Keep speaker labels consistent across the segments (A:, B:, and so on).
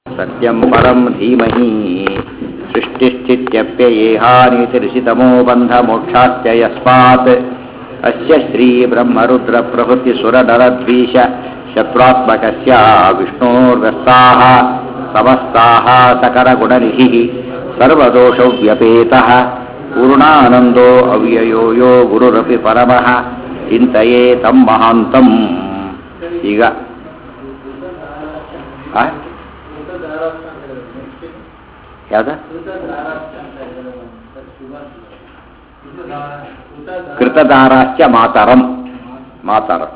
A: सत्यं परं धीमहि सृष्टिश्चित्यप्ययेहानितिरिषितमो बन्धमोक्षाश्च यस्मात् अस्य श्रीब्रह्मरुद्रप्रभृतिसुरनरद्वीष शत्रुत्मकस्य विष्णोर्व्यस्ताः समस्ताः सकरगुणनिधिः सर्वदोषव्यपेतः पूर्णानन्दो अव्ययो यो गुरुरपि परमः ಚಿಂತೆಯೇ ತಮ್ಮ ಮಹಾಂತಂ ಈಗ ಆ? ಯಾವ್ದ ಕೃತದಾರಾಶ್ಚ ಮಾತರಂ ಮಾತರಂ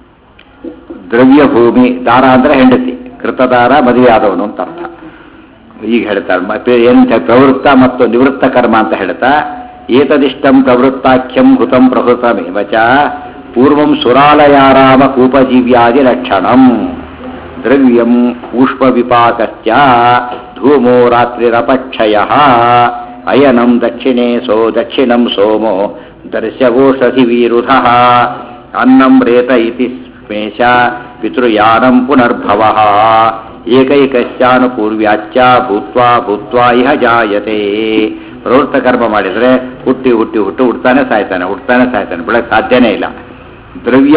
A: ದ್ರವ್ಯ ಭೂಮಿ ದಾರ ಅಂದ್ರೆ ಹೆಂಡತಿ ಕೃತದಾರ ಮದುವೆ ಆದವನು ಅಂತ ಅರ್ಥ ಈಗ ಹೇಳ್ತಾರೆ ಮತ್ತೆ ಏನಂತ ಪ್ರವೃತ್ತ ಮತ್ತು ನಿವೃತ್ತ ಕರ್ಮ ಅಂತ ಹೇಳ್ತಾ ಏತದಿಷ್ಟಂ ಪ್ರವೃತ್ತಾಖ್ಯಂ ಹುತಂ ಪ್ರಹೃತಮೇವ ಚ ಪೂರ್ವಂ ಸುರಾಲಯಾರಾಮ ಕೂಪಜೀವ್ಯಾದಿ ಲಕ್ಷಣಂ ದ್ರವ್ಯಂ ಊಷ್ಮ ವಿಪಾಕಶ್ಚ ಧೂಮೋ ರಾತ್ರಿರಪಕ್ಷಯ ಅಯನಂ ದಕ್ಷಿಣೇ ಸೋ ದಕ್ಷಿಣಂ ಸೋಮೋ ದರ್ಶಗೋಷಧಿ ವಿರುಧ ಅನ್ನಂ ರೇತ ಇತಿ ಸ್ಮೇಶ ಪಿತೃಯಾನಂ ಪುನರ್ಭವ ಏಕೈಕಶ್ಚಾನುಪೂರ್ವ್ಯಾಚ್ಚ ಭೂತ್ವಾ ಭೂತ್ವಾ ಇಹ ಜಾಯತೆ ಪ್ರವೃತ್ತ ಕರ್ಮ ಮಾಡಿದರೆ ಹುಟ್ಟಿ ಹುಟ್ಟಿ ಹುಟ್ಟು ಹುಡ್ತಾನೆ ಸಾಯ್ತಾನೆ ಹುಡ್ತಾನೆ ಸಾಯ್ತಾನೆ ಬಿಡಕ್ಕೆ ಸಾಧ್ಯನೇ ಇಲ್ಲ ದ್ರವ್ಯ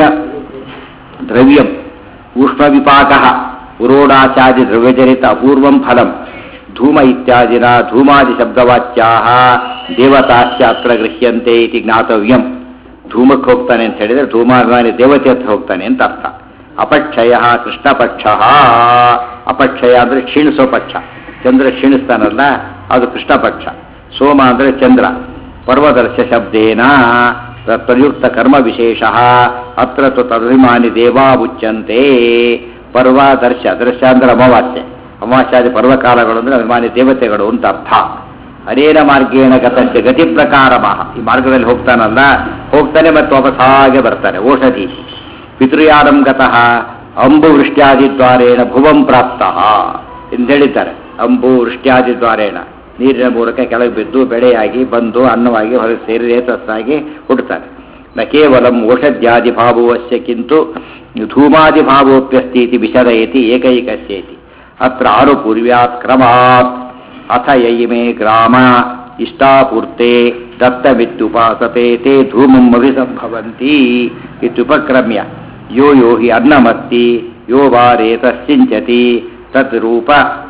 A: ದ್ರವ್ಯಂ ಉಷ್ಣ ವಿಪಾಕ ಪುರೋಡಾಚಾದಿ ದ್ರವ್ಯಜನಿತ ಅಪೂರ್ವಂ ಫಲಂ ಧೂಮ ಇತ್ಯಾದಿನ ಧೂಮಾದಿ ಶಬ್ದವಾಚ್ಯಾ ದೇವತಾಶ್ಚ ಅತ್ರ ಗೃಹ್ಯಂತೆ ಇತಿ ಜ್ಞಾತವ್ಯಂ ಧೂಮಕ್ಕೆ ಹೋಗ್ತಾನೆ ಅಂತ ಹೇಳಿದ್ರೆ ಧೂಮಾಭಿಮಾನಿ ದೇವತೆ ಹತ್ರ ಹೋಗ್ತಾನೆ ಅಂತ ಅರ್ಥ ಅಪಕ್ಷಯ ಕೃಷ್ಣಪಕ್ಷ ಅಪಕ್ಷಯ ಅಂದರೆ ಕ್ಷೀಣಿಸೋ ಪಕ್ಷ ಚಂದ್ರ ಕ್ಷೀಣಿಸ್ತಾನಲ್ಲ ಅದು ಕೃಷ್ಣಪಕ್ಷ ಸೋಮ ಅಂದರೆ ಚಂದ್ರ ಪರ್ವದರ್ಶ ಶಬ್ದೇನ ಪ್ರಯುಕ್ತ ಕರ್ಮ ವಿಶೇಷ ಅತ್ರ ತು ತದಭಿಮಾನಿ ದೇವಾ ಉಚ್ಯಂತೆ ಪರ್ವ ದರ್ಶ ದರ್ಶ ಅಂದ್ರೆ ಅಮಾವಾಸ್ಯೆ ಅಮಾವಾಸ್ಯಾದಿ ಪರ್ವಕಾಲಗಳು ಅಂದ್ರೆ ಅಭಿಮಾನಿ ದೇವತೆಗಳು ಅಂತ ಅರ್ಥ ಅನೇನ ಮಾರ್ಗೇಣ ಗತಂತೆ ಗತಿ ಪ್ರಕಾರ ಈ ಮಾರ್ಗದಲ್ಲಿ ಹೋಗ್ತಾನಲ್ಲ ಹೋಗ್ತಾನೆ ಮತ್ತು ವಾಪಸ್ ಹಾಗೆ ಬರ್ತಾನೆ ಓಷಧಿ ಪಿತೃಯಾನಂ ಗತಃ ಅಂಬು ವೃಷ್ಟ್ಯಾದಿ ದ್ವಾರೇಣ ಭುವಂ ಪ್ರಾಪ್ತ ಎಂದು ಹೇಳಿದ್ದಾರೆ ಅಂಬು ವೃಷ್ಟ್ಯಾದಿ ದ್ವಾರೇಣ ನೀರಿನ ಮೂಲಕ ಕೆಳಗೆ ಬಿದ್ದು ಬೆಳೆಯಾಗಿ ಬಂದು ಅನ್ನವಾಗಿ ಹೊರಗೆ ಸೇರಿ ರೇತಸ್ಸಾಗಿ ಹುಟ್ಟುತ್ತಾನೆ ನ ಕೇವಲ ಓಷಧ್ಯಾದಿ ಭಾವವಶ್ಯ ಕಿಂತು ಧೂಮಾದಿ ಭಾವೋಪ್ಯಸ್ತಿ ಇತಿ ವಿಶದಯತಿ ಏಕೈಕಸ್ಯೇತಿ ಅತ್ರ ಆರುಪೂರ್ವ್ಯಾತ್ ಕ್ರಮಾತ್ ಅಥ ಯಯಿಮೇ ಗ್ರಾಮ ಇಷ್ಟಾಪೂರ್ತೆ ದತ್ತಮಿತ್ಯುಪಾಸತೆ ತೇ ಧೂಮಂ ಅಭಿಸಂಭವಂತಿ ಇತ್ಯುಪಕ್ರಮ್ಯ ಯೋ ಯೋ ಹಿ ಅನ್ನಮತ್ತಿ ಯೋ ವಾ ರೇತಶ್ಚಿಂಚತಿ ತದ್ ರೂಪ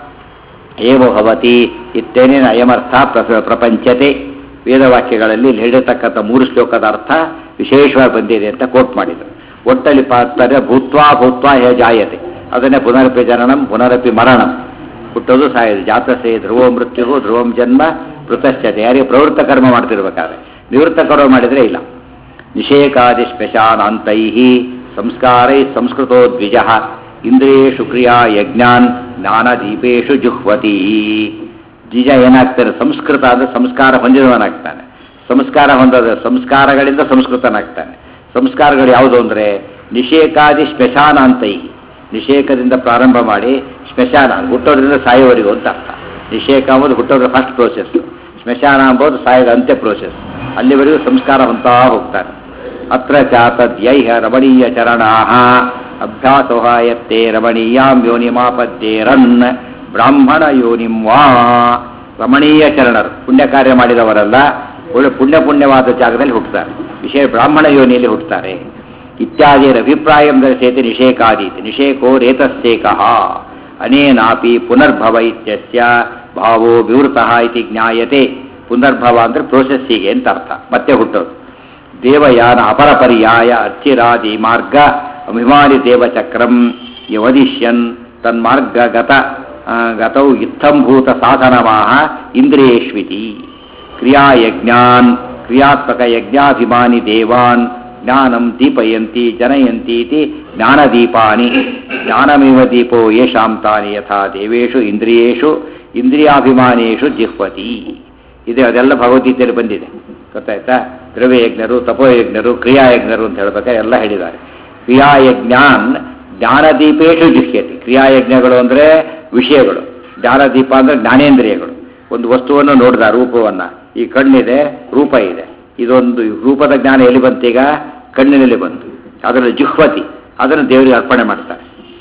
A: ಏವ ಭವತಿ ಇತ್ತೇನೇನ ಅಯಮರ್ಥ ಪ್ರ ಪ್ರಪಂಚತೆ ವೇದವಾಕ್ಯಗಳಲ್ಲಿ ಇಲ್ಲಿ ಹೇಳಿರ್ತಕ್ಕಂಥ ಮೂರು ಶ್ಲೋಕದ ಅರ್ಥ ವಿಶೇಷವಾಗಿ ಬಂದಿದೆ ಅಂತ ಕೋಟ್ ಮಾಡಿದರು ಒಟ್ಟಲ್ಲಿ ಪಾತ್ರೆ ಭೂತ್ವಾ ಭೂತ್ವಾ ಹೇ ಜಾಯತೆ ಅದನ್ನೇ ಪುನರಪಿ ಜನನಂ ಪುನರಪಿ ಮರಣಂ ಹುಟ್ಟೋದು ಸಾಯೋದು ಜಾತಸೆ ಧ್ರುವ ಮೃತ್ಯು ಧ್ರುವಂ ಜನ್ಮ ಮೃತಶ್ಚತೆ ಯಾರಿಗೆ ಪ್ರವೃತ್ತ ಕರ್ಮ ಮಾಡ್ತಿರ್ಬೇಕಾದ್ರೆ ನಿವೃತ್ತ ಕರ್ಮ ಮಾಡಿದರೆ ಇಲ್ಲ ನಿಷೇಕಾದಿ ಸ್ಪಶಾನಾಂತೈ ಸಂಸ್ಕಾರೈ ಸಂಸ್ಕೃತೋ ದ್ವಿಜ ಇಂದ್ರಿಯೇಷು ಕ್ರಿಯಾ ಯಜ್ಞಾನ್ ಜ್ಞಾನದೀಪೇಶು ಜುಹ್ವತಿ ದ್ವಿಜ ಏನಾಗ್ತಾನೆ ಸಂಸ್ಕೃತ ಅಂದರೆ ಸಂಸ್ಕಾರ ಹೊಂದಿದವನಾಗ್ತಾನೆ ಸಂಸ್ಕಾರ ಹೊಂದದ ಸಂಸ್ಕಾರಗಳಿಂದ ಸಂಸ್ಕೃತನಾಗ್ತಾನೆ ಸಂಸ್ಕಾರಗಳು ಯಾವುದು ಅಂದರೆ ನಿಷೇಕಾದಿ ಸ್ಮಶಾನಾಂತೈ ನಿಷೇಕದಿಂದ ಪ್ರಾರಂಭ ಮಾಡಿ ಸ್ಮಶಾನ ಹುಟ್ಟೋದ್ರಿಂದ ಸಾಯೋವರೆಗೂ ಅಂತ ಅರ್ಥ ನಿಷೇಕ ಅಂಬೋದು ಹುಟ್ಟೋದ್ರ ಫಸ್ಟ್ ಪ್ರೋಸೆಸ್ ಸ್ಮಶಾನ ಅಂಬೋದು ಸಾಯೋದ ಅಂತ್ಯ ಪ್ರೋಸೆಸ್ ಅಲ್ಲಿವರೆಗೂ ಸಂಸ್ಕಾರ ಹೊಂತಾ ಹೋಗ್ತಾನೆ ಅತ್ರ ಚಾತದ್ಯೈಹ ರಮಣೀಯ ಚರಣಾ ಅಭ್ಯಾಸೋಹಾಯತ್ತೆ ರಮಣೀಯಾಂ ಯೋನಿಮಾಪದ್ಯೇರನ್ ಬ್ರಾಹ್ಮಣ ಯೋನಿಂ ವಾ ರಮಣೀಯ ಚರಣರು ಪುಣ್ಯ ಕಾರ್ಯ ಮಾಡಿದವರಲ್ಲ ಒಳ್ಳೆ ಪುಣ್ಯ ಪುಣ್ಯವಾದ ಜಾಗದಲ್ಲಿ ಹುಟ್ಟುತ್ತಾರೆ ವಿಶೇಷ ಬ್ರಾಹ್ಮಣ ಯೋನಿಯಲ್ಲಿ ಹುಟ್ಟುತ್ತಾರೆ ಇತ್ಯಾದಿರ ಅಭಿಪ್ರಾಯ ದರ್ಶಯತಿ ನಿಷೇಕಾದೀತಿ ನಿಷೇಕೋ ರೇತಸ್ಸೇಕಃ ಅನೇನಾಪಿ ಪುನರ್ಭವ ಇತ್ಯಸ್ಯ ಭಾವೋ ವಿವೃತಃ ಇತಿ ಜ್ಞಾಯತೆ ಪುನರ್ಭವ ಅಂದ್ರೆ ಪ್ರೋಸೆಸ್ಸಿಗೆ ಅಂತ ಅರ್ಥ ಮತ್ತೆ ಹುಟ್ಟೋದು ದೇವಯಾನ ಅಪರ ಪರ್ಯಾಯ ಅರ್ಥಿರಾದಿ ಮಾರ್ಗ ಅಭಿಮಾನಿ ದೇವಚಕ್ರಂ ಯವದಿಷ್ಯನ್ ತನ್ಮಾರ್ಗ ಗತ ಗತೌ ಇತ್ತಂಭೂತ ಸಾಧನಮಾಹ ಇಂದ್ರಿಯೇಶ್ವಿತಿ ಕ್ರಿಯಾಯಜ್ಞಾನ್ ಕ್ರಿಯಾತ್ಮಕ ಯಜ್ಞಾಭಿಮಾನಿ ದೇವಾನ್ ಜ್ಞಾನಂ ದೀಪಯಂತಿ ಜನಯಂತಿ ಇತಿ ಜ್ಞಾನದೀಪಾನಿ ಜ್ಞಾನಮೇವ ದೀಪೋ ಯೇಷಾಂ ತಾನಿ ಯಥಾ ದೇವೇಶು ಇಂದ್ರಿಯೇಶು ಇಂದ್ರಿಯಾಭಿಮಾನೇಶು ಜಿಹ್ವತಿ ಇದೆ ಅದೆಲ್ಲ ಭಗವದ್ಗೀತೆಯಲ್ಲಿ ಬಂದಿದೆ ಗೊತ್ತಾಯ್ತಾ ದ್ರವ್ಯಯಜ್ಞರು ತಪೋಯಜ್ಞರು ಕ್ರಿಯಾಯಜ್ಞರು ಅಂತ ಹೇಳ್ಬೇಕಾದ್ರೆ ಎಲ್ಲ ಹೇಳಿದ್ದಾರೆ ಕ್ರಿಯಾಯಜ್ಞಾನ್ ಜ್ಞಾನದೀಪೇಶು ಜಿಹ್ಯತಿ ಕ್ರಿಯಾಯಜ್ಞಗಳು ಅಂದರೆ ವಿಷಯಗಳು ಜ್ಞಾನದೀಪ ಅಂದರೆ ಜ್ಞಾನೇಂದ್ರಿಯಗಳು ಒಂದು ವಸ್ತುವನ್ನು ನೋಡಿದ ರೂಪವನ್ನು ಈ ಕಣ್ಣಿದೆ ರೂಪ ಇದೆ ಇದೊಂದು ರೂಪದ ಜ್ಞಾನ ಎಲ್ಲಿ ಬಂತೀಗ ಕಣ್ಣಿನಲ್ಲಿ ಬಂತು ಅದರಲ್ಲಿ ಜುಹ್ವತಿ ಅದನ್ನು ದೇವರಿಗೆ ಅರ್ಪಣೆ ಮಾಡ್ತಾರೆ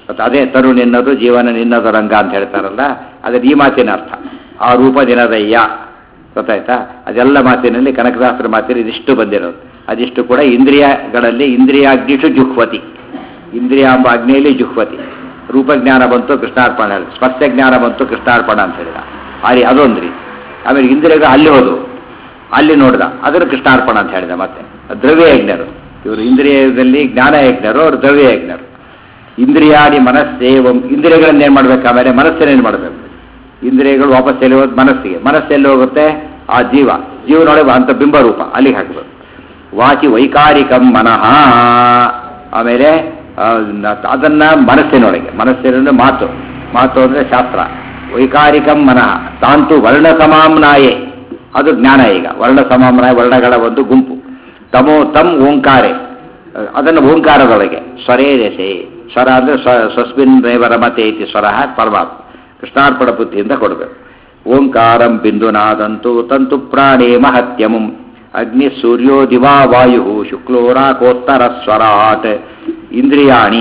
A: ಮತ್ತು ಅದೇ ತರು ನಿನ್ನದು ಜೀವನ ನಿನ್ನದು ರಂಗ ಅಂತ ಹೇಳ್ತಾರಲ್ಲ ಅದ್ರ ಈ ಮಾತಿನ ಅರ್ಥ ಆ ರೂಪ ದಿನದಯ್ಯ ಗೊತ್ತಾಯ್ತಾ ಅದೆಲ್ಲ ಮಾತಿನಲ್ಲಿ ಕನಕದಾಸರ ಮಾತಿನ ಇದಿಷ್ಟು ಬಂದಿರೋದು ಅದಿಷ್ಟು ಕೂಡ ಇಂದ್ರಿಯಗಳಲ್ಲಿ ಇಂದ್ರಿಯಾಗ್ನಿಷು ಜುಹ್ವತಿ ಇಂದ್ರಿಯ ಎಂಬ ಅಗ್ನಿಯಲ್ಲಿ ಜುಹ್ವತಿ ರೂಪಜ್ಞಾನ ಬಂತು ಕೃಷ್ಣಾರ್ಪಣ ಹೇಳಿದ ಸ್ಪರ್ಶ ಜ್ಞಾನ ಬಂತು ಕೃಷ್ಣಾರ್ಪಣ ಅಂತ ಹೇಳಿದ ಆರಿ ಅದೊಂದು ರೀತಿ ಆಮೇಲೆ ಇಂದ್ರಿಯಗಳು ಅಲ್ಲಿ ಹೋದವು ಅಲ್ಲಿ ನೋಡ್ದ ಅದನ್ನು ಕೃಷ್ಣಾರ್ಪಣ ಅಂತ ಹೇಳಿದ ಮತ್ತೆ ದ್ರವ್ಯ ಯಜ್ಞರು ಇವರು ಇಂದ್ರಿಯದಲ್ಲಿ ಜ್ಞಾನ ಯಜ್ಞರು ಅವರು ದ್ರವ್ಯ ಯಜ್ಞರು ಇಂದ್ರಿಯಾದಿ ಮನಸ್ಸೇವಂ ಇಂದ್ರಿಯಗಳನ್ನ ಏನು ಮಾಡ್ಬೇಕು ಆಮೇಲೆ ಮನಸ್ಸನ್ನೇನು ಮಾಡಬೇಕು ಇಂದ್ರಿಯಗಳು ವಾಪಸ್ ಎಲ್ಲಿ ಹೋದ್ ಮನಸ್ಸಿಗೆ ಮನಸ್ಸೆಲ್ಲಿ ಹೋಗುತ್ತೆ ಆ ಜೀವ ಜೀವನೊಳಗೆ ಅಂತ ಬಿಂಬರೂಪ ಅಲ್ಲಿಗೆ ಹಾಕಬೇಕು ವಾಚಿ ವೈಕಾರಿಕಂ ಮನಃ ಆಮೇಲೆ ಆ, ನ- ಅದನ್ನ ಮನಸ್ಸಿನೊಳಗೆ ಮನಸ್ಸಿನ ಮಾತು ಮಾತು ಅಂದ್ರೆ ಶಾಸ್ತ್ರ ವೈಕಾರಿಕಂ ಮನಃ ತಾಂತು ವರ್ಣ ಸಮಾಮ್ನಾಯೇ ಅದು ಜ್ಞಾನ ಈಗ ವರ್ಣ ಸಮಾಮ್ನಾಯ ವರ್ಣಗಳ ಒಂದು ಗುಂಪು ತಮೋ ತಮ್ ಓಂಕಾರೆ ಅದನ್ನು ಓಂಕಾರದೊಳಗೆ ಸ್ವರೇ ದೆಸೆ ಸ್ವರ ಅಂದ್ರೆ ಸ್ವ ಸ್ವಸ್ಮಿನ್ ರೇವ ರಮತೆ ಇತಿ ಸ್ವರ ಪರಮಾತ್ಮ ಕೃಷ್ಣಾರ್ಪಣ ಬುದ್ಧಿಯಿಂದ ಕೊಡಬೇಕು ಓಂಕಾರಂ ಬಿಂದುನಾದಂತು ತಂತು ಪ್ರಾಣೇ ಮಹತ್ಯಮಂ ಅಗ್ನಿ ಸೂರ್ಯೋ ದಿವಾ ವಾಯು ಶುಕ್ಲೋರಾಕೋತ್ತರ ಸ್ವರಾಟ್ ಇಂದ್ರಿಯಾಣಿ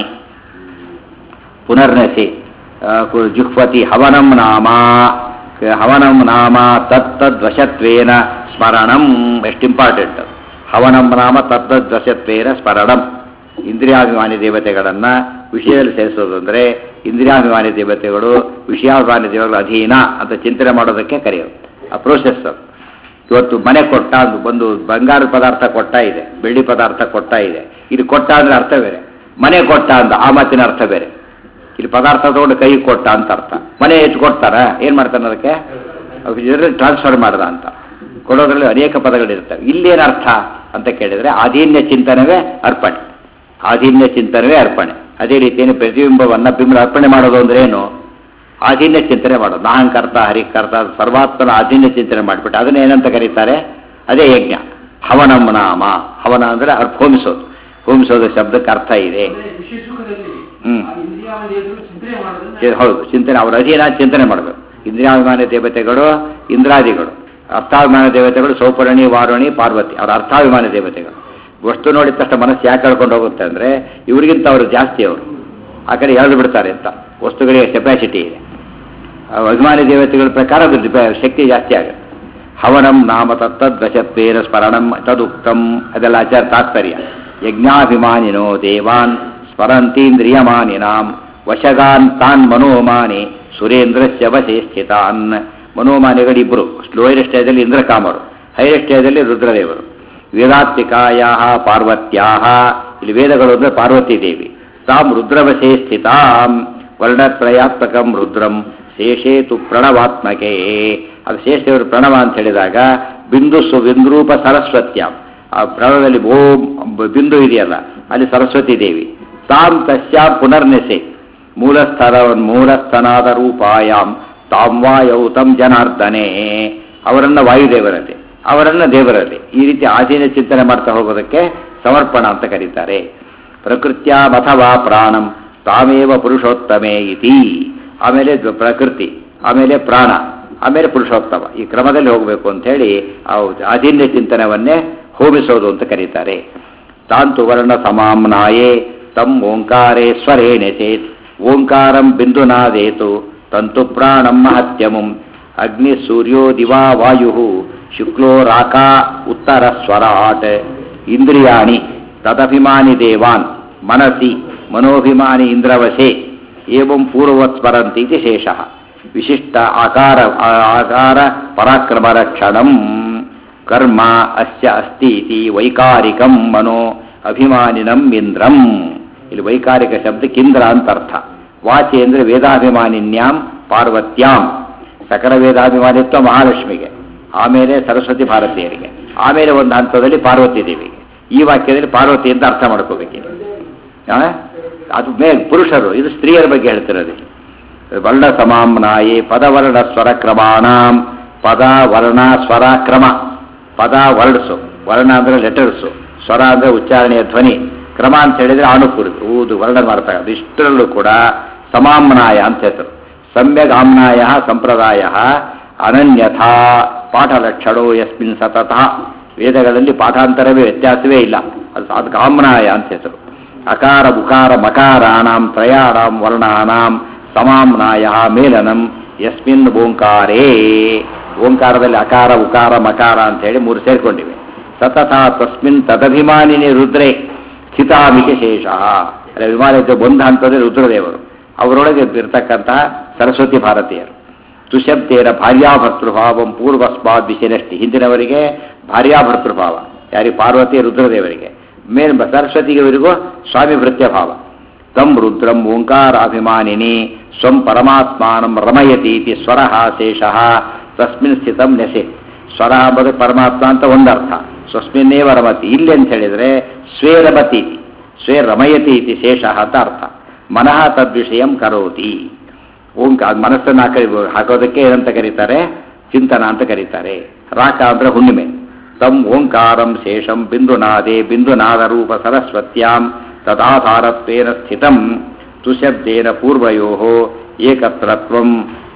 A: ಪುನರ್ನಸಿ ಆ, ಕು- ಜುಹ್ವತಿ ಹವನಂ ನಾಮ ಕ- ಹವನಂ ನಾಮ ತತ್ತದ್ವಶತ್ವೇನ ಸ್ಮರಣಂ ಎಷ್ಟು ಇಂಪಾರ್ಟೆಂಟ್ ಹವನಂ ನಾಮ ತತ್ತದ್ವಶತ್ವೇನ ಸ್ಮರಣಂ ಇಂದ್ರಿಯಾಭಿಮಾನಿ ದೇವತೆಗಳನ್ನ ವಿಷಯದಲ್ಲಿ ಸೇರಿಸೋದು ಅಂದ್ರೆ ಇಂದ್ರಿಯಾಭಿಮಾನಿ ದೇವತೆಗಳು ವಿಷಯಾಭಿಮಾನಿ ದೇವತೆಗಳ ಅಧೀನ ಅಂತ ಚಿಂತನೆ ಮಾಡೋದಕ್ಕೆ ಕರೆಯೋದು ಆ ಪ್ರೋಸೆಸ್ ಅದು ಇವತ್ತು ಮನೆ ಕೊಟ್ಟ ಅಂದು ಒಂದು ಬಂಗಾರದ ಪದಾರ್ಥ ಕೊಟ್ಟ ಇದೆ ಬೆಳ್ಳಿ ಪದಾರ್ಥ ಕೊಟ್ಟ ಇದೆ ಇದು ಕೊಟ್ಟ ಅಂದ್ರೆ ಅರ್ಥ ಬೇರೆ ಮನೆ ಕೊಟ್ಟ ಅಂತ ಆ ಮಾತಿನ ಅರ್ಥ ಬೇರೆ ಇಲ್ಲಿ ಪದಾರ್ಥ ತಗೊಂಡು ಕೈ ಕೊಟ್ಟ ಅಂತ ಅರ್ಥ ಮನೆ ಹೆಚ್ಚು ಕೊಡ್ತಾರ ಏನ್ ಮಾಡ್ತಾನೆ ಅದಕ್ಕೆ ಇದರಲ್ಲಿ ಟ್ರಾನ್ಸ್ಫರ್ ಮಾಡ್ದ ಅಂತ ಕೊಡೋದ್ರಲ್ಲಿ ಅನೇಕ ಪದಗಳಿರ್ತವೆ ಇಲ್ಲೇನು ಅರ್ಥ ಅಂತ ಕೇಳಿದ್ರೆ ಆಧೀನ್ಯ ಚಿಂತನವೇ ಅರ್ಪಣೆ ಆಧೀನ್ಯ ಚಿಂತನವೇ ಅರ್ಪಣೆ ಅದೇ ರೀತಿಯಲ್ಲಿ ಪ್ರತಿಬಿಂಬವನ್ನ ಬಿಂಬ ಅರ್ಪಣೆ ಮಾಡೋದು ಅಂದ್ರೆ ಏನು ಆಧೀನ್ಯ ಚಿಂತನೆ ಮಾಡೋದು ನಾಹಂಕರ್ತ ಹರಿಕರ್ತ ಸರ್ವಾತ್ಮನ ಆಧೀನ್ಯ ಚಿಂತನೆ ಮಾಡಿಬಿಟ್ಟು ಅದನ್ನ ಏನಂತ ಕರೀತಾರೆ ಅದೇ ಯಜ್ಞ ಹವನಂ ನಾಮ ಹವನ ಅಂದ್ರೆ ಅರ್ಥ ಹೋಮಿಸೋದು ಹೋಮಿಸೋದು ಶಬ್ದಕ್ಕೆ ಅರ್ಥ ಇದೆ
B: ವಿಶೇಷ ಸುಖದಲ್ಲಿ
A: ಹ್ಮ್.
B: ಆ ಇಂದ್ರಿಯಾವಳಿಯರು ಚಿಂತನೆ ಮಾಡೋದನ್ನ
A: ಚಿ- ಹೌದು ಚಿಂತನೆ ಅವರ ಅಧೀನ ಚಿಂತನೆ ಮಾಡಬೇಕು ಇಂದ್ರಿಯಾಭಿಮಾನ ದೇವತೆಗಳು ಇಂದ್ರಾದಿಗಳು ಅರ್ಥಾಭಿಮಾನ ದೇವತೆಗಳು ಸೌಪರ್ಣಿ ವಾರುಣಿ ಪಾರ್ವತಿ ಅವರ ಅರ್ಥಾಭಿಮಾನ ದೇವತೆಗಳು ವಸ್ತು ನೋಡಿದ ತಕ್ಷಣ ಮನಸ್ಸು ಯಾಕೆ ಕಳ್ಕೊಂಡು ಹೋಗುತ್ತೆ ಅಂದ್ರೆ ಇವರಿಗಿಂತ ಅವರು ಜಾಸ್ತಿ ಅವರು ಆ ಕಡೆ ಎಳೆದು ಬಿಡ್ತಾರೆ ಅಂತ ವಸ್ತುಗಳಿಗೆ ಕೆಪಾಸಿಟಿ ಇದೆ ಆ ಅಭಿಮಾನಿ ದೇವತೆಗಳ ಪ್ರಕಾರ ಅದು ಡಿಪ- ಶಕ್ತಿ ಜಾಸ್ತಿ ಆಗುತ್ತೆ ಹವನಂ ನಾಮ ತತ್ತದ್ವಶತ್ವೇನ ಸ್ಮರಣಂ ತದುಕ್ತಂ ಅದೆಲ್ಲ ಆಚಾರ ತಾತ್ಪರ್ಯ ಯಜ್ಞಾಭಿಮಾನಿನೋ ದೇವಾನ್ ಸ್ಮರಂತೀಂದ್ರಿಯಮಾನಿನಾಂ ವಶಗಾನ್ ತಾನ್ ಮನೋಮಾನಿ ಸುರೇಂದ್ರಸ್ಯ ವಶೇ ಸ್ಥಿತಾನ್ ಮನೋಮಾನಿಗಳಿಬ್ಬರು ಲೋಯರ್ ಸ್ಟೇಜಲ್ಲಿ ಇಂದ್ರಕಾಮರು ಹೈಯರ್ ಸ್ಟೇಜಲ್ಲಿ ರುದ್ರದೇವರು ವೇದಾತ್ಮಿಕಾಯ ಪಾರ್ವತ್ಯಾ ಇಲ್ಲಿ ವೇದಗಳು ಅಂದ್ರೆ ಪಾರ್ವತಿ ದೇವಿ ತಾಂ ರುದ್ರವಶೇ ಸ್ಥಿತಾಂ ವರ್ಣತ್ರಯಾತ್ಮಕಂ ರುದ್ರಂ ಶೇಷೇತು ಪ್ರಣವಾತ್ಮಕೆ ಅದು ಶೇಷದೇವರು ಪ್ರಣವ ಅಂತ ಹೇಳಿದಾಗ ಬಿಂದು ಸು ಬಿಂದ್ರೂಪ ಸರಸ್ವತ್ಯಾಂ ಆ ಪ್ರಣವದಲ್ಲಿ ಓಂ ಬ- ಬಿಂದು ಇದೆಯಲ್ಲ ಅಲ್ಲಿ ಸರಸ್ವತಿ ದೇವಿ ತಾಂ ತಸ್ಯಾಂ ಪುನರ್ನೆಸೆ ಮೂಲಸ್ಥರ ಮೂಲಸ್ಥನಾದ ರೂಪಾಯಾಂ ತಾಂ ವಾಯೌ ತಂ ಜನಾರ್ದನೆ ಅವರನ್ನ ವಾಯುದೇವರಲ್ಲಿ ಅವರನ್ನ ದೇವರಲ್ಲಿ ಈ ರೀತಿ ಆಧೀನ ಚಿಂತನೆ ಮಾಡ್ತಾ ಹೋಗೋದಕ್ಕೆ ಸಮರ್ಪಣ ಅಂತ ಕರೀತಾರೆ ಪ್ರಕೃತ್ಯಾಮಥವಾ ಪ್ರಾಣಂ ತಾಮೇವ ಪುರುಷೋತ್ತಮೇ ಇತಿ ಆಮೇಲೆ ದ್ವ- ಪ್ರಕೃತಿ ಆಮೇಲೆ ಪ್ರಾಣ ಆಮೇಲೆ ಪುರುಷೋತ್ತಮ ಈ ಕ್ರಮದಲ್ಲಿ ಹೋಗಬೇಕು ಅಂತ ಹೇಳಿ ಆ ಆಧೀನ್ಯ ಚಿಂತನವನ್ನೇ ಹೋಮಿಸೋದು ಅಂತ ಕರೀತಾರೆ ತಾಂತು ವರ್ಣ ಸಮಾಮ್ನಾಯೇ ತಂ ಓಂಕಾರೇ ಸ್ವರೇಣೆ ಚೇತ್ ಓಂಕಾರಂ ಬಿಂದುನಾದೇತು ತಂತು ಪ್ರಾಣಂ ಮಹತ್ಯಮಂ ಅಗ್ನಿ ಸೂರ್ಯೋ ದಿವಾ ವಾಯು ಶುಕ್ಲೋ ರಾಕಾ ಉತ್ತರ ಸ್ವರಾಟ್ ಇಂದ್ರಿಯಾಣಿ ತದಭಿಮಾನಿ ದೇವಾನ್ ಮನಸಿ ಮನೋಭಿಮಾನಿ ಇಂದ್ರವಶೇ ಏವಂ ಪೂರ್ವವತ್ ಸ್ಮರಂತಿ ಇತಿ ಶೇಷಃ ವಿಶಿಷ್ಟ ಆಕಾರ ಆ- ಆಕಾರ ಪರಾಕ್ರಮ ರಕ್ಷಣಂ ಕರ್ಮ ಅಸ್ಯ ಅಸ್ತಿ ಇತಿ ವೈಕಾರಿಕಂ ಮನೋ ಅಭಿಮಾನಿನಂ ಇಂದ್ರಂ ಇಲ್ಲಿ ವೈಕಾರಿಕ ಶಬ್ದಕ್ಕೆ ಇಂದ್ರ ಅಂತ ಅರ್ಥ ವಾಚಿ ಅಂದ್ರೆ ವೇದಾಭಿಮಾನಿನ್ಯಾಂ ಪಾರ್ವತ್ಯಾಂ ಸಕಲ ವೇದಾಭಿಮಾನಿತ್ವ ಮಹಾಲಕ್ಷ್ಮಿಗೆ ಆಮೇಲೆ ಸರಸ್ವತಿ ಭಾರತೀಯರಿಗೆ ಆಮೇಲೆ ಒಂದು ಹಂತದಲ್ಲಿ ಪಾರ್ವತಿ ದೇವಿಗೆ ಈ ವಾಕ್ಯದಲ್ಲಿ ಪಾರ್ವತಿ ಅಂತ ಅರ್ಥ ಮಾಡ್ಕೋಬೇಕಿದೆ ಆ? ಅದು ಮೇ ಪುರುಷರು ಇದು ಸ್ತ್ರೀಯರ ಬಗ್ಗೆ ಹೇಳ್ತಿರೋದು ವರ್ಣ ಸಮಾಮ್ನಾಯಿ ಪದವರ್ಣ ಸ್ವರ ಕ್ರಮಾಣಾಂ ಪದ ವರ್ಣ ಸ್ವರ ಕ್ರಮ ಪದ ವರ್ಡ್ಸು ವರ್ಣ ಅಂದ್ರೆ ಲೆಟರ್ಸು ಸ್ವರ ಅಂದ್ರೆ ಉಚ್ಚಾರಣೆಯ ಧ್ವನಿ ಕ್ರಮ ಅಂತ ಹೇಳಿದ್ರೆ ಅನುಕೂಲ ಊದು ವರ್ಣ ಮಾಡ್ತಾರೆ ಇಷ್ಟರಲ್ಲೂ ಕೂಡ ಸಮಾಮ್ನಾಯ ಅಂತ ಹೆಸರು ಸಮ್ಯಗ್ ಆಮ್ನಾಯ ಸಂಪ್ರದಾಯ ಅನನ್ಯಥಾ ಪಾಠಲಕ್ಷಣೋ ಯಸ್ಮಿನ್ ಸತತಃ ವೇದಗಳಲ್ಲಿ ಪಾಠಾಂತರವೇ ವ್ಯತ್ಯಾಸವೇ ಇಲ್ಲ ಅದು ಅದಕ್ಕೆ ಆಮ್ನಾಯ ಅಂತ ಹೆಸರು ಅಕಾರ ಉಕಾರ ಮಕಾರಾಣಾಂ ತ್ರಯಾಣಾಂ ವರ್ಣಾನಾಂ ಸಮಾಮ್ನಾಯ ಮೇಲನಂ ಯಸ್ಮಿನ್ ಓಂಕಾರೇ ಓಂಕಾರದಲ್ಲಿ ಅಕಾರ ಉಕಾರ ಮಕಾರ ಅಂತ ಹೇಳಿ ಮೂರು ಸೇರ್ಕೊಂಡಿವೆ ಸತತ ತಸ್ಮಿನ್ ತದಭಿಮಾನಿನಿ ರುದ್ರೇ ಸ್ಥಿತಾಮಿಕೆ ಶೇಷ ಅಲ್ಲ ವಿಮಾನದ ಒಂದು ಹಂತದಲ್ಲಿ ರುದ್ರದೇವರು ಅವರೊಳಗೆ ಇರ್ತಕ್ಕಂತಹ ಸರಸ್ವತಿ ಭಾರತೀಯರು ತುಶಬ್ದೇನ ಭಾರ್ಯಾಭರ್ತೃಭಾವಂ ಪೂರ್ವಸ್ಮಾದ್ ವಿಶಿರಷ್ಟಿ ಹಿಂದಿನವರಿಗೆ ಭಾರ್ಯಾಭರ್ತೃಭಾವ ಯಾರಿಗೆ ಪಾರ್ವತಿ ರುದ್ರದೇವರಿಗೆ ಮೇಲ್ ಸರಸ್ವತಿಯವರಿಗೂ ಸ್ವಾಮಿ ಭೃತ್ಯ ಭಾವ ತಂ ರುದ್ರಂ ಓಂಕಾರಾಭಿಮಾನಿನಿ ಸ್ವಂ ಪರಮಾತ್ಮಾನಂ ರಮಯತೀತಿ ಸ್ವರಃ ಶೇಷಃ ತಸ್ಮಿನ್ ಸ್ಥಿತಂ ನೆಸೆ ಸ್ವರ ಎಂಬುದು ಪರಮಾತ್ಮ ಅಂತ ಒಂದರ್ಥ ಸ್ವಸ್ಮಿನ್ನೇವ ರಮತಿ ಇಲ್ಲಿ ಅಂತ ಹೇಳಿದರೆ ಸ್ವೇ ರಮತಿ ಇತಿ. ಸ್ವೇ ರಮಯತಿ ಇತಿ ಶೇಷಃ ಅಂತ ಅರ್ಥ ಮನಃ ತದ್ವಿಷಯಂ ಕರೋತಿ ಓಂಕಾರ ಮನಸ್ಸನ್ನು ಹಾಕಿ ಹಾಕೋದಕ್ಕೆ ಏನಂತ ಕರೀತಾರೆ ಚಿಂತನ ಅಂತ ಕರೀತಾರೆ ರಾಕ ಅಂದ್ರೆ ಹುಣ್ಣಿಮೆ ತಂ ಓಂಕಾರಂ ಶೇಷಂ ಬಿಂದುನಾದೆ ಬಿಂದುನಾದ ರೂಪ ಸರಸ್ವತ್ಯಾಂ ತದಾಧಾರತ್ವೇನ ಸ್ಥಿತಂ ತುಶಬ್ದೇನ ಪೂರ್ವಯೋ ಏಕತ್ರತ್ವಂ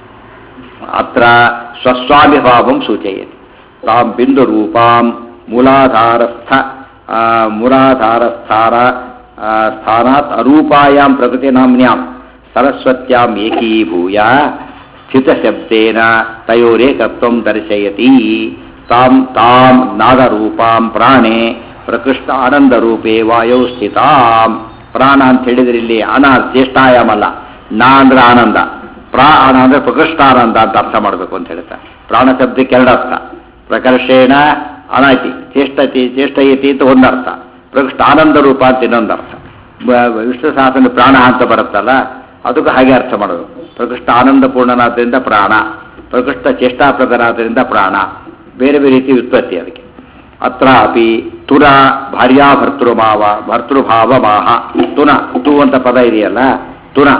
A: ಅತ್ರ ಸ್ವಸ್ವಾಭಿಭಾವಂ ಸೂಚಯತಿ ತಾಂ ಬಿಂದುರೂಪಾಂ ಮೂಲಾಧಾರಸ್ಥ ಆ, ಮೂಲಾಧಾರಸ್ಥಾನ ಆ, ಸ್ಥಾನಾತ್ ಅರೂಪಾಯಾಂ ಪ್ರಕೃತಿನಾಮ್ನ್ಯಾಂ ಸರಸ್ವತ್ಯಾಂ ಏಕೀಭೂಯ ಸ್ಥಿತಶಬ್ದೇನ ತಯೋರೇಕತ್ವಂ ದರ್ಶಯತಿ ತಾಂ ತಾಂ ನಾದರೂಪಾಂ ಪ್ರಾಣೆ ಪ್ರಕೃಷ್ಟ ಆನಂದರೂಪೇ ವಾಯೌ ಸ್ಥಿತಾಂ ಪ್ರಾಣ ಅಂತ ಹೇಳಿದ್ರೆ ಇಲ್ಲಿ ಅನ ಚೇಷ್ಟಾಯಾಮ ಅಲ್ಲ ನಾ ಅಂದ್ರೆ ಆನಂದ ಪ್ರಾಣ ಅಂದ್ರೆ ಪ್ರಕೃಷ್ಟಾನಂದ ಅಂತ ಅರ್ಥ ಮಾಡಬೇಕು ಅಂತ ಹೇಳ್ತಾರೆ ಪ್ರಾಣ ಶಬ್ದಕ್ಕೆ ಎರಡು ಅರ್ಥ ಪ್ರಕರ್ಷೇಣ ಅನಾತಿ ಚೇಷ್ಟತಿ ಚೇಷ್ಟಯತಿ ಅಂತ ಒಂದರ್ಥ ಪ್ರಕೃಷ್ಟ ಆನಂದ ರೂಪ ಅಂತ ಇನ್ನೊಂದು ಅರ್ಥ ಬ- ವಿಷ್ಣು ಸಹಸ್ರ ಪ್ರಾಣ ಅಂತ ಬರುತ್ತಲ್ಲ ಅದಕ್ಕೂ ಹಾಗೆ ಅರ್ಥ ಮಾಡೋದು ಪ್ರಕೃಷ್ಟ ಆನಂದ ಪೂರ್ಣನಾದ್ರಿಂದ ಪ್ರಾಣ ಪ್ರಕೃಷ್ಟ ಚೇಷ್ಟಾಪ್ರದನಾದ್ರಿಂದ ಪ್ರಾಣ ಬೇರೆ ಬೇರೆ ರೀತಿ ವ್ಯುತ್ಪತ್ತಿ ಅದಕ್ಕೆ ಅತ್ರ ಅಪಿ ತುರ ಭಾರ್ಯಾ ಭರ್ತೃಮಾವ ಭರ್ತೃಭಾವ ಮಾಹ ತುನ ತು ಅಂತ ಪದ ಇದೆಯಲ್ಲ ತುನ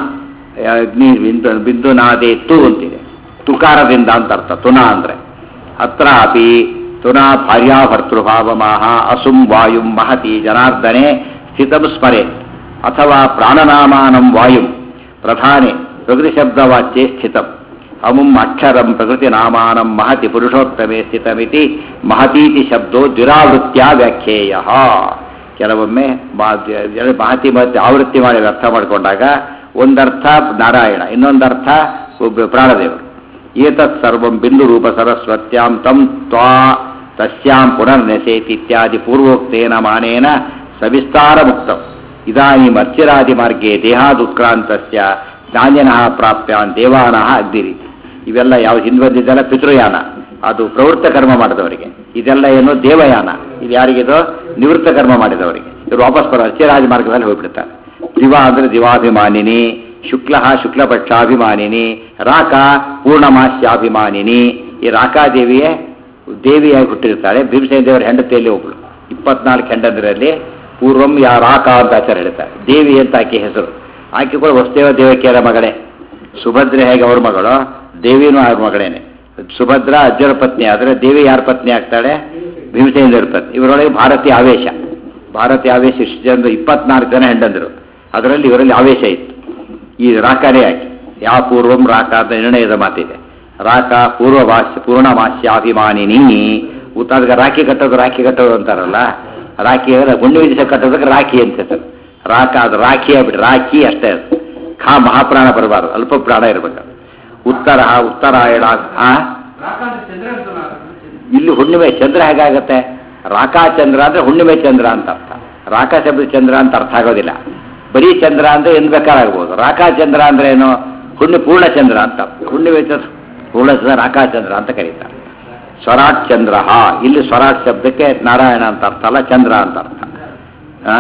A: ಅಗ್ನಿ ಬಿಂದು ಬಿಂದುನಾದೆ ತು ಅಂತಿದೆ ತುಕಾರದಿಂದ ಅಂತ ಅರ್ಥ ತುನ ಅಂದ್ರೆ ಅತ್ರ ಅಪಿ ತುನ ಭಾರ್ಯಾ ಭರ್ತೃಭಾವ ಮಾಹ ಅಸುಂ ವಾಯುಂ ಮಹತಿ ಜನಾರ್ದನೆ ಸ್ಥಿತಂ ಸ್ಮರೆ ಅಥವಾ ಪ್ರಾಣನಾಮಾನಂ ವಾಯುಂ ಪ್ರಧಾನೆ ಪ್ರಕೃತಿ ಶಬ್ದವಾಚ್ಯೆ ಸ್ಥಿತಂ ಅಮುಂ ಅಕ್ಷರಂ ಪ್ರಕೃತಿ ನಾಮಾನಂ ಮಹತಿ ಪುರುಷೋತ್ತಮೆ ಸ್ಥಿತಮಿತಿ ಮಹತೀತಿ ಶಬ್ದೋ ದ್ವಿರಾವೃತ್ಯ ವ್ಯಾಖ್ಯೇಯ ಕೆಲವೊಮ್ಮೆ ಮಾ- ಎರಡು ಮಹತಿ ಮತ್ತೆ ಆವೃತ್ತಿ ಮಾಡಿ ಅರ್ಥ ಮಾಡಿಕೊಂಡಾಗ ಒಂದರ್ಥ ನಾರಾಯಣ ಇನ್ನೊಂದರ್ಥ ಒಬ್ಬ ಪ್ರಾಣದೇವರು ಏತತ್ ಸರ್ವಂ ಬಿಂದು ರೂಪ ಸರಸ್ವತ್ಯಾಂ ತಂ ತ್ವಾ ತಸ್ಯಾಂ ಪುನರ್ನೆಸೇತಿ ಇತ್ಯಾದಿ ಪೂರ್ವೋಕ್ತೇನ ಮಾನೇನ ಸವಿಸ್ತಾರ ಮುಕ್ತಂ ಇದಾನೀಂ ಅರ್ಚಿರಾದಿ ಮಾರ್ಗೆ ದೇಹಾದುಕ್ರಾಂತಸ್ಯ ಜ್ಞಾನಿನಃ ಪ್ರಾಪ್ಯಾನ್ ದೇವಾನಃ ಅಗ್ನಿರೀತಿ ಇವೆಲ್ಲ ಯಾವ ಹಿಂದೆ ಬಂದಿದ್ದೆಲ್ಲ ಪಿತೃಯಾನ ಅದು ಪ್ರವೃತ್ತ ಕರ್ಮ ಮಾಡಿದವರಿಗೆ ಇದೆಲ್ಲ ಏನು ದೇವಯಾನ ಇದು ಯಾರಿಗಿದು ನಿವೃತ್ತ ಕರ್ಮ ಮಾಡಿದವರಿಗೆ ಇವರು ವಾಪಸ್ ಬರೋ ಅರ್ಚಿರಾಜ ಮಾರ್ಗದಲ್ಲಿ ಹೋಗ್ಬಿಡ್ತಾರೆ ದಿವ ಅಂದ್ರೆ ದಿವಾಭಿಮಾನಿನಿ ಶುಕ್ಲ ಶುಕ್ಲಪಕ್ಷಾಭಿಮಾನಿನಿ ರಾಕ ಪೂರ್ಣಮಾಸ್ಯಾಭಿಮಾನಿನಿ ಈ ರಾಕಾದೇವಿಯೇ ದೇವಿಯಾಗಿ ಹುಟ್ಟಿರ್ತಾಳೆ ಭೀಮಸೇನ ದೇವರ ಹೆಂಡತಿಯಲ್ಲಿ ಒಬ್ಳು ಇಪ್ಪತ್ನಾಲ್ಕು ಹೆಂಡಂದರಲ್ಲಿ ಪೂರ್ವಂ ಯಾ ರಾಕ ಅಂತ ಆಚಾರ ಹೇಳ್ತಾರೆ ದೇವಿ ಅಂತ ಆಕೆ ಹೆಸರು ಆಕೆ ಕೂಡ ವಸುದೇವ ದೇವಕಿಯರ ಮಗಳೇ ಸುಭದ್ರೆ ಹೇಗೆ ಅವ್ರ ಮಗಳು ದೇವಿನೂ ಅವ್ರ ಮಗಳೇನೆ ಸುಭದ್ರ ಅಜ್ಜರ ಪತ್ನಿ ಆದರೆ ದೇವಿ ಯಾರ ಪತ್ನಿ ಆಗ್ತಾಳೆ ಭೀಮಸೇನ ದೇವರ ಪತ್ನಿ ಇವರೊಳಗೆ ಭಾರತೀಯ ಆವೇಶ ಭಾರತೀಯ ಆವೇಶ ಇಷ್ಟು ಜನ ಇಪ್ಪತ್ನಾಲ್ಕು ಜನ ಹೆಂಡಂದರು ಅದರಲ್ಲಿ ಇವರಲ್ಲಿ ಆವೇಶ ಇತ್ತು ಈ ರಾಕನೇ ಆಗಿ ಯಾವ ಪೂರ್ವಂ ರಾಕ ಅಂತ ನಿರ್ಣಯದ ಮಾತಿದೆ ರಾಕ ಪೂರ್ವಭಾಷ್ಯ ಪೂರ್ಣಮಾಸ್ಯಾಭಿಮಾನಿನಿ ಉತ್ತ ಅದಕ್ಕೆ ರಾಖಿ ಕಟ್ಟೋದು ರಾಖಿ ಕಟ್ಟೋದು ಅಂತಾರಲ್ಲ ರಾಖಿ ಅಂದ್ರೆ ಗುಂಡು ವಿಧಿಸ ಕಟ್ಟೋದಕ್ಕೆ ರಾಖಿ ಅಂತ ಹೆಸರು ರಾಕ ಅದು ರಾಖಿ ಆಗ್ಬಿಟ್ಟು ರಾಖಿ ಅಷ್ಟೇ ಅದು ಖಾ ಮಹಾಪ್ರಾಣ ಬರಬಾರ್ದು ಅಲ್ಪ ಪ್ರಾಣ ಇರಬೇಕು ಉತ್ತರ ಉತ್ತರಾಯಣ ಆ
B: ರಾಕ ಅಂದ್ರೆ ಚಂದ್ರ ಅಂತಲ್ಲ ಚಂದ್ರ.
A: ಇಲ್ಲಿ ಹುಣ್ಣಿಮೆ ಚಂದ್ರ ಹೇಗಾಗತ್ತೆ ರಾಕಾ ಚಂದ್ರ ಅಂದ್ರೆ ಹುಣ್ಣಿಮೆ ಚಂದ್ರ ಅಂತ ಅರ್ಥ ರಾಕ ಶಬ್ದ ಚಂದ್ರ ಅಂತ ಅರ್ಥ ಆಗೋದಿಲ್ಲ ಬರೀ ಚಂದ್ರ ಅಂದ್ರೆ ಏನ್ ಬೇಕಾರಾಗ್ಬೋದು ರಾಕಾ ಚಂದ್ರ ಅಂದ್ರೆ ಏನು ಹುಣ್ಣಿ ಪೂರ್ಣ ಚಂದ್ರ ಅಂತ ಅರ್ಥ. ಹುಣ್ಣಿಮೆ ಚಂದ್ರ ಪೂರ್ಣ ಚಂದ್ರ ರಾಕಾ ಚಂದ್ರ ಅಂತ ಕರೀತಾರೆ ಸ್ವರಾಟ್ ಚಂದ್ರ ಇಲ್ಲಿ ಸ್ವರಾಟ್ ಶಬ್ದಕ್ಕೆ ನಾರಾಯಣ ಅಂತ ಅರ್ಥ ಅಲ್ಲ ಚಂದ್ರ ಅಂತ ಅರ್ಥ ಆ?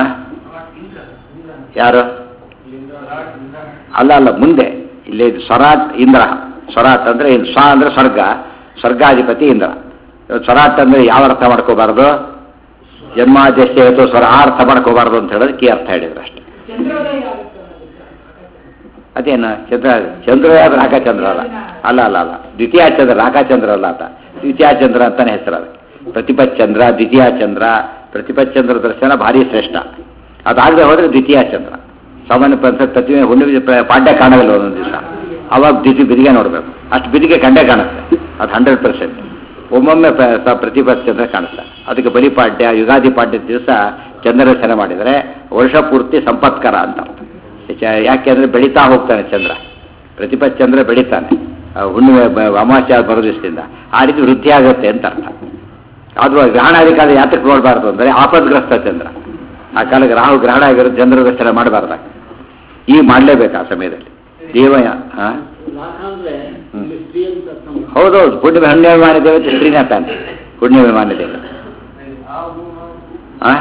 A: ಯಾರು ಅಲ್ಲ ಅಲ್ಲ ಮುಂದೆ ಇಲ್ಲಿ ಸ್ವರಾಟ್ ಇಂದ್ರ ಸ್ವರಾಟ್ ಅಂದ್ರೆ ಇನ್- ಸ್ವ ಅಂದ್ರೆ ಸ್ವರ್ಗ ಸ್ವರ್ಗಾಧಿಪತಿ ಇಂದ್ರ ಸ್ವರಾಟ್ ಅಂದ್ರೆ ಯಾವ ಅರ್ಥ ಮಾಡ್ಕೋಬಾರ್ದು ಜನ್ಮಾದ್ಯಸ್ಯ ಹೇತು ಸ್ವರ ಆ ಅರ್ಥ ಮಾಡ್ಕೋಬಾರ್ದು ಅಂತ ಹೇಳೋದಕ್ಕೆ ಈ ಅರ್ಥ ಹೇಳಿದ್ರು ಅಷ್ಟೇ ಅದೇನು ಚಂದ್ರ ಚಂದ್ರೋದಯ ಆದ್ರೆ ರಾಕಚಂದ್ರ ಅಲ್ಲ ಅಲ್ಲ ಅಲ್ಲ ಅಲ್ಲ ದ್ವಿತೀಯ ಚಂದ್ರ ರಾಕಚಂದ್ರ ಅಲ್ಲ ಅಂತ ದ್ವಿತೀಯ ಚಂದ್ರ ಅಂತಾನೆ ಹೆಸರು ಅದು ಪ್ರತಿಪತ್ ಚಂದ್ರ ದ್ವಿತೀಯ ಚಂದ್ರ ಪ್ರತಿಪತ್ ಚಂದ್ರ ದರ್ಶನ ಭಾರಿ ಶ್ರೇಷ್ಠ ಅದಾಗದೆ ಹೋದ್ರೆ ದ್ವಿತೀಯ ಚಂದ್ರ ಸಾಮಾನ್ಯ ಪ್ರತಿ ಪ್ರತಿಮೆ ಹುಣ್ಣಿಮೆ ಪ್ರ- ಪಾಡ್ಯ ಕಾಣೋದಿಲ್ಲ ಒಂದೊಂದು ದಿವಸ ಅವಾಗ ದ್ವಿತೀಯ ಬಿದಿಗೆ ನೋಡಬೇಕು ಅಷ್ಟು ಬಿದಿಗೆ ಕಂಡೇ ಕಾಣುತ್ತೆ ಅದು ಹಂಡ್ರೆಡ್ ಪರ್ಸೆಂಟ್ ಒಮ್ಮೊಮ್ಮೆ ಪ್ರ- ಸ- ಪ್ರತಿಪತ್ ಚಂದ್ರ ಕಾಣಿಸ್ತಾನೆ ಅದಕ್ಕೆ ಬಲಿಪಾಡ್ಯ ಯುಗಾದಿ ಪಾಡ್ಯದ ದಿವಸ ಚಂದ್ರದರ್ಶನ ಮಾಡಿದರೆ ವರ್ಷ ಪೂರ್ತಿ ಸಂಪತ್ಕರ ಅಂತ ಅರ್ಥ. ಚ- ಯಾಕೆಂದ್ರೆ ಬೆಳೀತಾ ಹೋಗ್ತಾನೆ ಚಂದ್ರ ಪ್ರತಿಪತ್ ಚಂದ್ರ ಬೆಳೀತಾನೆ ಆ ಹುಣ್ಣಿಮೆ ಬ- ಅಮಾವಾಸ್ಯ ಬರೋ ದಿವಸದಿಂದ ಆ ರೀತಿ ವೃದ್ಧಿ ಆಗುತ್ತೆ ಅಂತ ಅರ್ಥ ಅದು ಗ್ರಹಣಾದಿ ಕಾಲ ಯಾತಕ್ಕೆ ನೋಡಬಾರ್ದು ಅಂದರೆ ಆಪದ್ಗ್ರಸ್ತ ಚಂದ್ರ ಆ ಕಾಲಕ್ಕೆ ರಾಹು ಗ್ರಹಣ ಆಗಿರೋ ಚಂದ್ರ ದರ್ಶನ ಮಾಡಬಾರ್ದಾಗ ಈಗ ಮಾಡಲೇಬೇಕು ಆ ಸಮಯದಲ್ಲಿ ದೇವಯ ಹಾಂ
C: ಲಾಖ ಅಂದ್ರೆ
A: ಹ್ಮ್.
C: ಇಲ್ಲಿ ಸ್ತ್ರೀ ಅಂತ ಅರ್ಥ ಮಾಡ್ತಾರೆ.
A: ಹೌದೌದು ಪುಣ್ಯ ಹುಣ್ಣಿಮೆ ದೇವತೆ ಸ್ತ್ರೀನೇ ತಾನೆ ಹುಣ್ಣಿಮೆ ಮಾನ್ಯ ದೇವತೆ ಆ?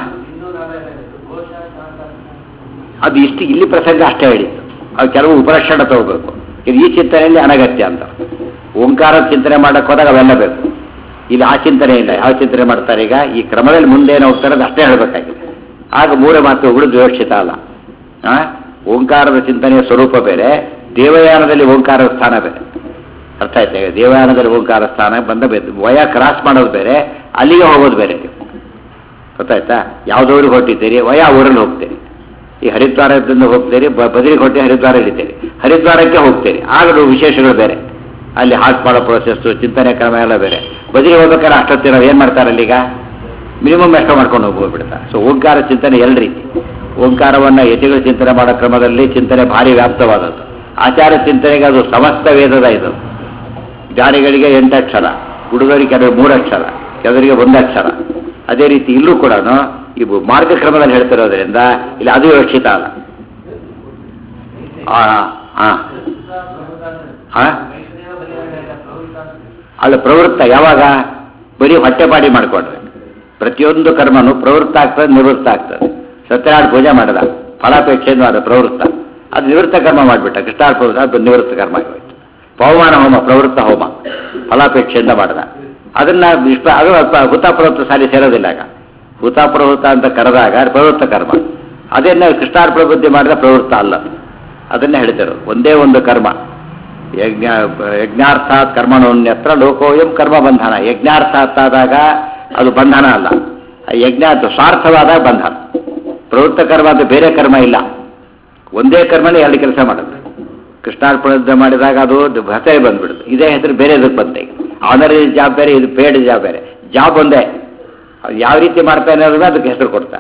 A: ಅದು ಇಷ್ಟು ಇಲ್ಲಿ ಪ್ರಸಂಗ ಅಷ್ಟೇ ಹೇಳಿತ್ತು ಅದು ಕೆಲವು ಉಪಲಕ್ಷಣ ತಗೋಬೇಕು ಇದು ಈ ಚಿಂತನೆಯಲ್ಲಿ ಅನಗತ್ಯ ಅಂತ ಓಂಕಾರ ಚಿಂತನೆ ಮಾಡಕ್ಕೆ ಹೋದಾಗ ಅವೆಲ್ಲ ಬೇಕು ಇಲ್ಲಿ ಆ ಚಿಂತನೆ ಇಲ್ಲ ಯಾವ ಚಿಂತನೆ ಮಾಡ್ತಾರೆ ಈಗ ಈ ಕ್ರಮದಲ್ಲಿ ಮುಂದೆ ಏನು ಹೋಗ್ತಾರೆ ಅದು ಅಷ್ಟೇ ಹೇಳಬೇಕಾಗಿದೆ ಆಗ ಮೂರೇ ಮಾತು ಉಳಿದು ವಿವಕ್ಷಿತ ಅಲ್ಲ ಆ? ಓಂಕಾರದ ಚಿಂತನೆಯ ಸ್ವರೂಪ ಬೇರೆ ದೇವಯಾನದಲ್ಲಿ ಓಂಕಾರದ ಸ್ಥಾನ ಬೇರೆ ಅರ್ಥ ಆಯ್ತಾ ಈಗ ದೇವಯಾನದಲ್ಲಿ ಓಂಕಾರ ಸ್ಥಾನ ಬಂದ ಬೇರೆ ವಯ ಕ್ರಾಸ್ ಮಾಡೋದು ಬೇರೆ ಅಲ್ಲಿಗೆ ಹೋಗೋದು ಬೇರೆ ನೀವು ಗೊತ್ತಾಯ್ತಾ ಯಾವುದವ್ರಿಗೆ ಹೊಟ್ಟಿದ್ದೀರಿ ವಯ ಊರಲ್ಲಿ ಹೋಗ್ತೀರಿ ಈ ಹರಿದ್ವಾರದಿಂದ ಹೋಗ್ತೀರಿ ಬ- ಬದರಿಗೆ ಹೊಟ್ಟೆ ಹರಿದ್ವಾರ ಇಳಿತೀರಿ ಹರಿದ್ವಾರಕ್ಕೆ ಹೋಗ್ತೀರಿ ಆಗ ನೀವು ವಿಶೇಷಗಳು ಬೇರೆ ಅಲ್ಲಿ ಹಾಟ್ ಮಾಡೋ ಪ್ರೊಸೆಸ್ಸು ಚಿಂತನೆ ಕ್ರಮ ಎಲ್ಲ ಬೇರೆ ಬದರಿಗೆ ಹೋಗ್ಬೇಕಾದ್ರೆ ಅಷ್ಟೊತ್ತಿನ ಏನು ಮಾಡ್ತಾರೆ ಅಲ್ಲೀಗ ಮಿನಿಮಮ್ ಎಷ್ಟೋ ಮಾಡ್ಕೊಂಡು ಹೋಗ್ಬಿಡ್ತಾರೆ ಸೊ ಓಂಕಾರ ಚಿಂತನೆ ಎರಡು ರೀತಿ ಓಂಕಾರವನ್ನು ಯತಿಗಳ ಚಿಂತನೆ ಮಾಡೋ ಕ್ರಮದಲ್ಲಿ ಚಿಂತನೆ ಭಾರಿ ವ್ಯಾಪ್ತವಾದದ್ದು ಆಚಾರ ಚಿಂತನೆಗೆ ಅದು ಸಮಸ್ತ ವೇದದ ಇದು ಜ್ಞಾನಿಗಳಿಗೆ ಎಂಟಕ್ಷರ ಹುಡುಗರಿಗೆ ಕೆಲವು ಮೂರಕ್ಷರ ಕೆಲವರಿಗೆ ಒಂದಕ್ಷರ ಅದೇ ರೀತಿ ಇಲ್ಲೂ ಕೂಡ ಇವು ಮಾರ್ಗಕ್ರಮದಲ್ಲಿ ಹೇಳ್ತಿರೋದ್ರಿಂದ ಇಲ್ಲಿ ಅದು ಯೋಚಿತ ಅಲ್ಲ ಆ, ಆ, ಆ? ಅಲ್ಲ ಪ್ರವೃತ್ತ ಯಾವಾಗ ಬರೀ ಹೊಟ್ಟೆಪಾಡಿ ಮಾಡ್ಕೊಂಡ್ರೆ ಪ್ರತಿಯೊಂದು ಕರ್ಮನು ಪ್ರವೃತ್ತ ಆಗ್ತದೆ ನಿವೃತ್ತ ಆಗ್ತದೆ ಸತ್ಯನಾರಾಯಣ ಪೂಜೆ ಮಾಡದ ಫಲಾಪೇಕ್ಷೆಯಿಂದ ಅದು ಪ್ರವೃತ್ತ ಅದು ನಿವೃತ್ತ ಕರ್ಮ ಮಾಡಿಬಿಟ್ಟ ಕೃಷ್ಣಾರ್ ಪ್ರವೃತ್ತ ಅದು ನಿವೃತ್ತ ಕರ್ಮ ಆಗೋಯ್ತು ಪವಮಾನ ಹೋಮ ಪ್ರವೃತ್ತ ಹೋಮ ಫಲಾಪೇಕ್ಷೆಯಿಂದ ಮಾಡದ ಅದನ್ನ ವಿಶ್ವ ಅದು ಅಲ್ಪ ಹುತಾಪ್ರವೃತ್ತ ಸಾಲಿ ಸೇರೋದಿಲ್ಲ ಆಗ ಹುತಾಪ್ರವೃತ್ತ ಅಂತ ಕರೆದಾಗ ಅದು ಪ್ರವೃತ್ತ ಕರ್ಮ ಅದನ್ನ ಕೃಷ್ಣಾರ್ಪಣ ಬುದ್ಧಿ ಮಾಡಿದ ಪ್ರವೃತ್ತ ಅಲ್ಲ ಅದನ್ನೇ ಹೇಳ್ತಿರೋದು ಒಂದೇ ಒಂದು ಕರ್ಮ ಯಜ್ಞ ಯಜ್ಞಾರ್ಥಾತ್ ಕರ್ಮಣೋನ್ಯತ್ರ ಲೋಕೋಯಂ ಕರ್ಮ ಬಂಧನ ಯಜ್ಞಾರ್ಥಾತ್ ಆದಾಗ ಅದು ಬಂಧನ ಅಲ್ಲ ಆ ಯಜ್ಞ ಅದು ಸ್ವಾರ್ಥವಾದಾಗ ಬಂಧನ ಪ್ರವೃತ್ತ ಕರ್ಮ ಅದು ಬೇರೆ ಕರ್ಮ ಇಲ್ಲ ಒಂದೇ ಕರ್ಮನೇ ಎರಡು ಕೆಲಸ ಮಾಡುತ್ತೆ ಕೃಷ್ಣಾರ್ಪಣ ಮಾಡಿದಾಗ ಅದು ಹೆಸರೇ ಬಂದ್ಬಿಡುತ್ತೆ ಇದೇ ಹೆಸರು ಬೇರೆ ಇದಕ್ಕೆ ಬಂತೆ ಆನರಿ ಜಾಬ್ ಬೇರೆ ಇದು ಪೇಡ್ ಜಾಬ್ ಬೇರೆ ಜಾಬ್ ಒಂದೇ ಅದು ಯಾವ ರೀತಿ ಮಾಡ್ತಾನೆ ಅನ್ನೋದನ್ನ ಅದಕ್ಕೆ ಹೆಸರು ಕೊಡ್ತಾರೆ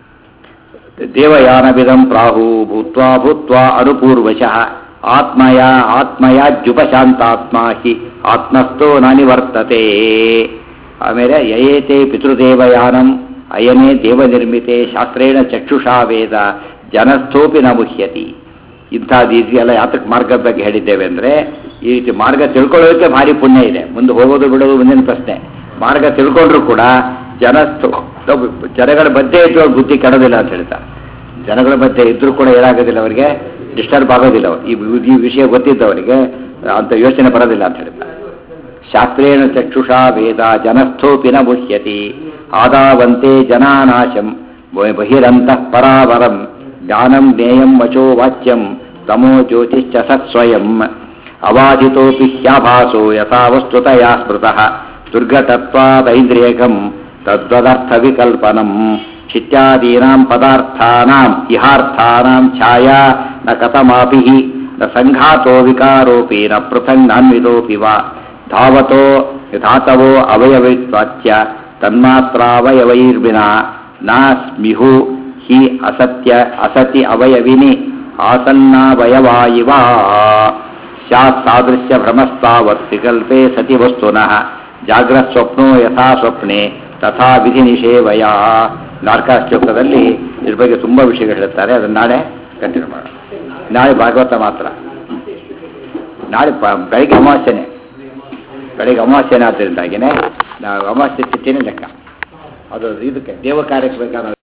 A: ದೇವಯಾನವಿದಂ ಪ್ರಾಹು ಭೂತ್ವಾ ಭೂತ್ವಾ ಅನುಪೂರ್ವಶಃ ಆತ್ಮಯ ಆತ್ಮಯ ಜುಪಶಾಂತಾತ್ಮ ಹಿ ಆತ್ಮಸ್ಥೋ ನಾನಿವರ್ತತೆ ಆಮೇಲೆ ಯಯೇತೆ ಪಿತೃದೇವಯಾನಂ ಅಯನೇ ದೇವನಿರ್ಮಿತೆ ಶಾಸ್ತ್ರೇಣ ಚಕ್ಷುಷಾ ವೇದ ಜನಸ್ಥೋಪಿ ನ ಮುಹ್ಯತಿ ಇಂಥ ರೀತಿಯೆಲ್ಲ ಯಾತಕ್ಕೆ ಮಾರ್ಗದ ಬಗ್ಗೆ ಹೇಳಿದ್ದೇವೆ ಅಂದರೆ ಈ ರೀತಿ ಮಾರ್ಗ ತಿಳ್ಕೊಳ್ಳೋದಕ್ಕೆ ಭಾರಿ ಪುಣ್ಯ ಇದೆ ಮುಂದೆ ಹೋಗೋದು ಬಿಡೋದು ಮುಂದಿನ ಪ್ರಶ್ನೆ ಮಾರ್ಗ ತಿಳ್ಕೊಂಡ್ರು ಕೂಡ ಜನಸ್ಥೋ ಜನಗಳ ಮಧ್ಯೆ ಇದ್ದು ಅವ್ರ ಬುದ್ಧಿ ಕೆಡೋದಿಲ್ಲ ಅಂತ ಹೇಳ್ತಾರೆ ಜನಗಳ ಮಧ್ಯೆ ಇದ್ರೂ ಕೂಡ ಏನಾಗೋದಿಲ್ಲ ಅವರಿಗೆ ಡಿಸ್ಟರ್ಬ್ ಆಗೋದಿಲ್ಲ ಅವ್ರು. ಈ ವಿ- ಈ ವಿಷಯ ಗೊತ್ತಿದ್ದವರಿಗೆ ಅಂತ ಯೋಚನೆ ಬರೋದಿಲ್ಲ ಅಂತ ಹೇಳ್ತಾರೆ ಶಾಸ್ತ್ರೇಣ ಚಕ್ಷುಷಾ ವೇದ ಜನಸ್ಥೋಪಿ ನ ಮುಹ್ಯತಿ ಆದಾವಂತೆ ಜನಾನಾಶಂ ಬ- ಬಹಿರಂತಃ ಪರಾವರಂ ಜ್ಞಾನಂ ಜ್ಞೇಯಂ ವಚೋ ವಾಚ್ಯಂ ತಮೋ ಜ್ಯೋತಿಶ್ಚ ಸತ್ಸ್ವಯಂ ಅವಾಧಿತೋಪಿ ಹ್ಯಾಭಾಸೋ ಯಥಾ ವಸ್ತುತಯಾ ಸ್ಮೃತಃ ದುರ್ಗತತ್ವಾದೈಂದ್ರಿಯಕಂ ತದ್ವದರ್ಥ ವಿಕಲ್ಪನಂ ಚಿತ್ಯಾದೀನಾಂ ಪದಾರ್ಥಾನಾಂ ಇಹಾರ್ಥಾನಾಂ ಛಾಯಾ ನ ಕಥಮಾಪಿ ನ ಸಂಘಾತೋ ವಿಕಾರೋಪಿ ನ ಪೃಥಂಗಾನ್ವಿತೋಪಿ ವಾ ಧಾವತೋ ಧಾತವೋ ಅವಯವೈತ್ವಾಚ್ಯ ತನ್ಮಾತ್ರಾವಯವೈರ್ವಿನ ನ ಸ್ಮಿಹು ಹಿ ಅಸತ್ಯ ಅಸತಿ ಅವಯವಿನಿ ಆಸನ್ನಾವಯವಾ ಇವ ಸ್ಯಾತ್ ಸಾದೃಶ್ಯ ಭ್ರಮಸ್ತಾವತ್ ವಿಕಲ್ಪೆ ಸತಿ ವಸ್ತುನಃ ಜಾಗ್ರತ್ ಸ್ವಪ್ನೋ ಯಥಾ ಸ್ವಪ್ನೆ ತಥಾ ವಿಧಿ ನಿಷೇವಯ ನಾಲ್ಕಾ ಶ್ಲೋಕದಲ್ಲಿ ಇದ್ರ ಬಗ್ಗೆ ತುಂಬ ವಿಷಯಗಳು ಹೇಳ್ತಾರೆ ಅದನ್ನು ನಾಳೆ ಕಂಟಿನ್ಯೂ ಮಾಡೋಣ ನಾಳೆ ಭಾಗವತ ಮಾತ್ರ ನಾಳೆ ಪ- ಬೆಳಿಗ್ಗೆ ಅಮಾವಾಸ್ಯೆನೆ ಬೆಳಿಗ್ಗೆ ಅಮಾವಾಸ್ಯೆನೆ ಆದ್ದರಿಂದಾಗಿನೇ ನಾವು ಅಮಾವಾಸ್ಯೆ ತಿಥಿನೇ ಲೆಕ್ಕ ಅದು ಇದಕ್ಕೆ ದೇವ ಕಾರ್ಯಕ್ಕೆ ಬೇಕಾದ